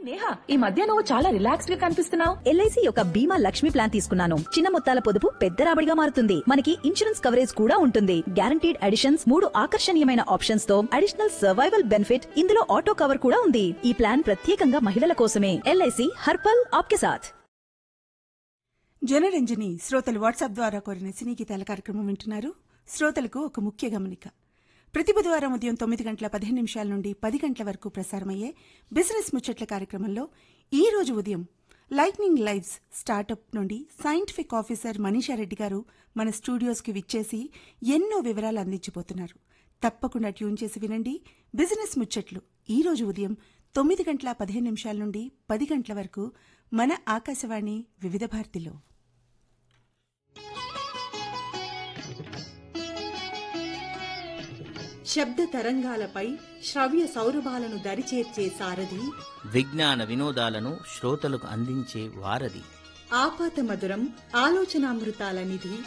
నేహా ఈ మధ్య నువ్వు చాలా రిలాక్స్డ్ గా కనిపిస్తున్నావు ఎల్ఐసి యొక్క బీమా లక్ష్మి ప్లాన్ తీసుకున్నాను చిన్న మొత్తాల పొదుపు పెద్ద రాబడిగా మారుతుంది మనకి ఇన్సూరెన్స్ కవరేజ్ కూడా ఉంటుంది గ్యారంటీడ్ అడిషన్స్ మూడు ఆకర్షణీయమైన ఆప్షన్స్ తో అడిషనల్ సర్వైవల్ బెనిఫిట్ ఇందులో ఆటో కవర్ కూడా ఉంది ఈ ప్లాన్ ప్రత్యేకంగా మహిళల కోసమే ఎల్ఐసి హర్పల్ ఆప్కే సాథ్ జనరంజని శ్రోతలు వాట్సాప్ ద్వారా కోరిన సినీ గీతాల కార్యక్రమం వింటున్నారు శ్రోతలకు ఒక ముఖ్య గమనిక ప్రతి బుధవారం ఉదయం తొమ్మిది గంటల పదిహేను నిమిషాల నుండి పది గంటల వరకు ప్రసారమయ్యే బిజినెస్ ముచ్చట్ల కార్యక్రమంలో ఈ రోజు ఉదయం లైట్నింగ్ లైవ్స్ స్టార్టప్ నుండి సైంటిఫిక్ ఆఫీసర్ మనీషారెడ్డి గారు మన స్టూడియోస్కి విచ్చేసి ఎన్నో వివరాలు అందించబోతున్నారు తప్పకుండా ట్యూన్ చేసి వినండి బిజినెస్ ముచ్చట్లు ఈ రోజు ఉదయం తొమ్మిది గంటల పదిహేను నిమిషాల నుండి పది గంటల వరకు మన ఆకాశవాణి వివిధ భారతిలో శబ్ద తరంగాలపై శ్రవ్య సౌరభాలను దరిచేర్చే సారథి విజ్ఞాన వినోదాలను శ్రోతలకు అందించే వారధి ఆపాత మధురం ఆలోచనామృతాల నిధి